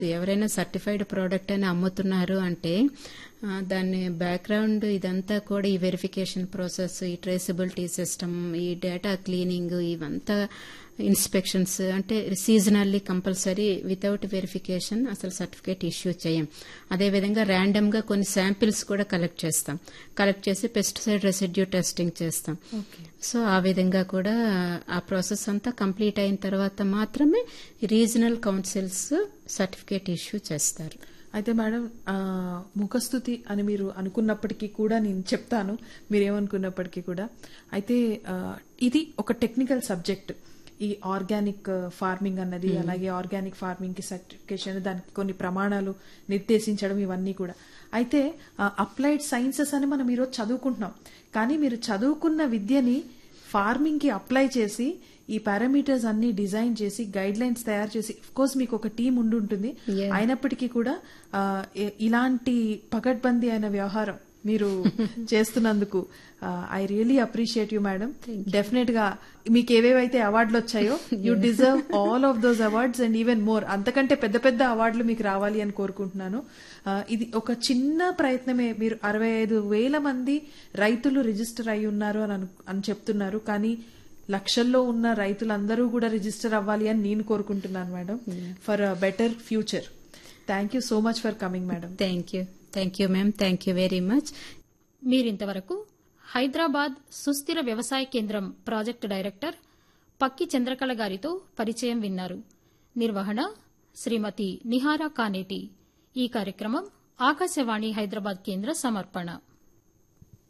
ఎవరైనా certified product అని అమ్ముతున్నారు అంటే ఆ, దాని బ్యాక్గ్రౌండ్ ఇదంతా కూడా ఈ వెరిఫికేషన్ ప్రాసెస్ ఈ ట్రేసబిలిటీ సిస్టమ్ ఈ డేటా క్లీనింగ్ ఇవంతా ఇన్స్పెక్షన్స్ అంటే సీజనల్లీ కంపల్సరీ వితౌట్ వెరిఫికేషన్ అసలు సర్టిఫికేట్ ఇష్యూ చేయం అదేవిధంగా ర్యాండమ్ గా కొన్ని శాంపిల్స్ కూడా కలెక్ట్ చేస్తాం కలెక్ట్ చేసి పెస్టిసైడ్ రెసిడ్యూ టెస్టింగ్ చేస్తాం సో ఆ విధంగా కూడా ఆ ప్రాసెస్ అంతా కంప్లీట్ అయిన తర్వాత మాత్రమే రీజనల్ కౌన్సిల్స్ సర్టిఫికేట్ ఇష్యూ చేస్తారు అయితే మేడం ఆ, ముఖస్థుతి అని మీరు అనుకున్నప్పటికీ కూడా నేను చెప్తాను మీరేమనుకున్నప్పటికీ కూడా అయితే ఆ, ఇది ఒక టెక్నికల్ సబ్జెక్ట్ ఈ ఆర్గానిక్ ఫార్మింగ్ అన్నది అలాగే ఆర్గానిక్ ఫార్మింగ్ కి సర్టిఫికేషన్ దానికి కొన్ని ప్రమాణాలు నిర్దేశించడం ఇవన్నీ కూడా అయితే అప్లైడ్ సైన్సెస్ అని మనం ఈరోజు చదువుకుంటున్నాం కానీ మీరు చదువుకున్న విద్యని ఫార్మింగ్ కి అప్లై చేసి ఈ పారామీటర్స్ అన్ని డిజైన్ చేసి గైడ్ లైన్స్ తయారు చేసి కోర్స్ మీకు ఒక టీం ఉండి ఉంటుంది Yeah. అయినప్పటికీ కూడా ఆ, ఇ- ఇలాంటి పకడ్బందీ అయిన వ్యవహారం మీరు చేస్తున్నందుకు I really appreciate you madam definite గా మీకు ఏవేవైతే అవార్డులు వచ్చాయో you deserve all of those awards and even more అంతకంటే పెద్ద పెద్ద అవార్డులు మీకు రావాలి అని కోరుకుంటున్నాను ఆ, ఇది ఒక చిన్న ప్రయత్నమే మీరు అరవై ఐదు వేల మంది రైతులు రిజిస్టర్ అయి ఉన్నారు అని అను- అని చెప్తున్నారు కానీ లక్షల్లో ఉన్న రైతులందరూ కూడా రిజిస్టర్ అవ్వాలి అని నేను కోరుకుంటున్నాను madam for a better future thank you so much for coming madam thank you thank you ma'am thank you very much మీరింతవరకు హైదరాబాద్ సుస్థిర వ్యవసాయ కేంద్రం ప్రాజెక్టు డైరెక్టర్ పక్కి చంద్రకళ గారితో పరిచయం విన్నారు నిర్వహణ శ్రీమతి నిహారా కానేటి ఈ కార్యక్రమం ఆకాశవాణి హైదరాబాద్ కేంద్ర సమర్పణ